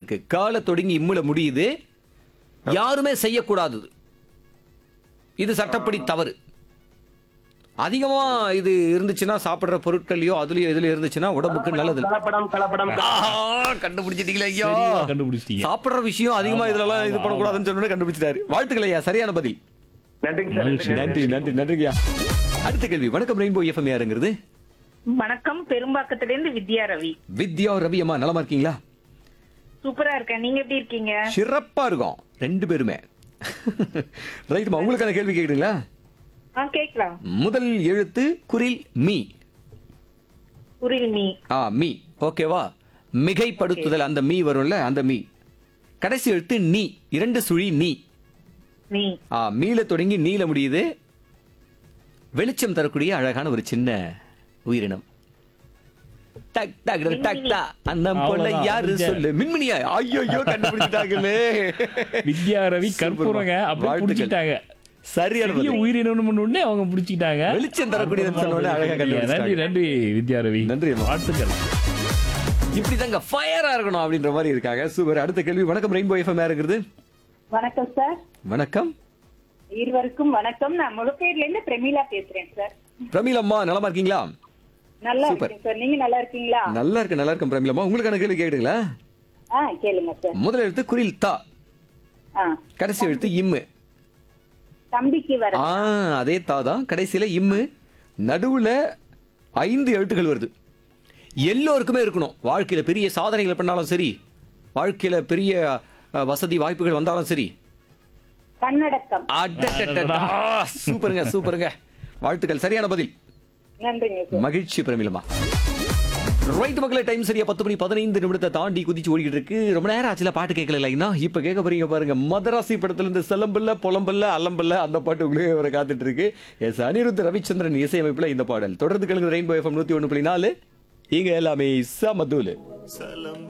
இருக்கு காலை தொடங்கி இம்முல முடியுது யாருமே செய்யக்கூடாதது இது சட்டப்படி தவறு அதிகமா இது இருந்துச்சுன்னா சாப்பிடுற பொருட்களையோ அதுலயோ இதுல இருந்துச்சுன்னா உடம்புக்கு நல்லது இல்ல. கலப்படம் கலப்படம் ஆஹா, கண்டுபிடிச்சிட்டீங்களா ஐயா சரியா கண்டுபிடிச்சிட்டீங்க சாப்பிடுற விஷயம் அதிகமா இதுல எல்லாம் இது பண்ணக்கூடாதுன்னு சொன்னோட கண்டுபிடிச்சிட்டாரு வாழ்த்துக்கள் ஐயா சரியான பதில் நன்றிங்க சார் மகிழ்ச்சி. நன்றி நன்றி நன்றியா அடுத்த கேள்வி வணக்கம் ரெயின்போ எஃப்எம் யாருங்கிறது வணக்கம் பெரும்பாக்கத்துல இருந்து வித்யா ரவி வித்யா ரவி அம்மா நலமா இருக்கீங்களா சூப்பரா இருக்கேன் நீங்க எப்படி இருக்கீங்க சிறப்பா இருக்கும் ரெண்டு பேருமே ரைட்மா உங்களுக்கான கேள்வி கேக்குறீங்களா ஆ கேக்கலாம் முதல் எழுத்து குரில் மீ குரில் மீ ஆ மீ ஓகேவா மிகைப்படுத்துதல் அந்த மீ வரும்ல அந்த மீ கடைசி எழுத்து நீ இரண்டு சுழி நீ மீ ஆ மீல தொடங்கி நீல முடியுது வெளிச்சம் தரக்கூடிய அழகான ஒரு சின்ன உயிரினம் டக் டக் டக் டக் டா அண்ணன் பொண்ண அவ்வளவுதான். யாரு வித்யா. சொல்லு மின்மினியா ஐயோ கண்டுபிடிச்சிட்டாங்களே வித்யா ரவி கற்பூரங்க அப்படியே வாழ்த்துக்கள். புடிச்சிட்டாங்க சரியான பெரிய பதில். உயிரினம் உடனே அவங்க புடிச்சிட்டாங்க வெளிச்சம் தரக்கூடியதுன்னு சொன்ன உடனே அழகா நன்றி கண்டுபிடிச்சிட்டாங்க. நன்றி வித்யா ரவி நன்றி அம்மா. வாழ்த்துக்கள் இப்படிதாங்க ஃபயரா இருக்கணும் அப்படின்ற மாதிரி இருக்காங்க சூப்பர் அடுத்த கேள்வி வணக்கம் ரெயின்போ எஃப்எம் இருக்கிறது வணக்கம் சார் வணக்கம் இருவருக்கும் வணக்கம் நான் முழுப்பேர்ல இருந்து பிரமீளா பேசுறேன் சார் பிரமிளம்மா நலமா இருக்கீங்களா நல்லா Super. இருக்கேன் சார் நீங்க நல்லா இருக்கீங்களா நல்லா இருக்கு நல்லா இருக்கும் பிரமிளம்மா உங்களுக்கான கேள்வி கேட்டுங்களா ஆ கேளுங்க சார் முதல் எழுத்து குரில் தா ஆ கடைசி எழுத்து இம்மு தம்பிக்கு வர ஆ அதே தா தான் கடைசியில இம்மு நடுவுல ஐந்து எழுத்துக்கள் வருது எல்லோருக்குமே இருக்கணும் வாழ்க்கையில பெரிய சாதனைகள் பண்ணாலும் சரி வாழ்க்கையில பெரிய அஹ், வசதி வாய்ப்புகள் வந்தாலும் சரி கன்னடக்கம் அடடடடா. சூப்பருங்க சூப்பருங்க வாழ்த்துக்கள் சரியான பதில் நன்றிங்க சார் மகிழ்ச்சி பிரமிளமா ரைட் மக்களே டைம் சரியா பத்து மணி பதினைந்து நிமிடத்தை தாண்டி குதிச்சு ஓடிக்கிட்டு இருக்கு ரொம்ப நேரம் ஆச்சுல பாட்டு கேட்கல இல்லைன்னா இப்ப கேட்க போறீங்க பாருங்க மதராசி படத்துல இருந்து செலம்பல்ல புலம்பல்ல அலம்பல்ல அந்த பாட்டு உங்களுக்கு வர காத்துட்டு இருக்கு எஸ் அனிருத் ரவிச்சந்திரன் இசையமைப்புல இந்த பாடல் தொடர்ந்து கேளுங்க ரெயின்போ எஃப்எம் நூத்தி ஒண்ணு புள்ளி நாலு இங்க எல்லாமே சமதூலு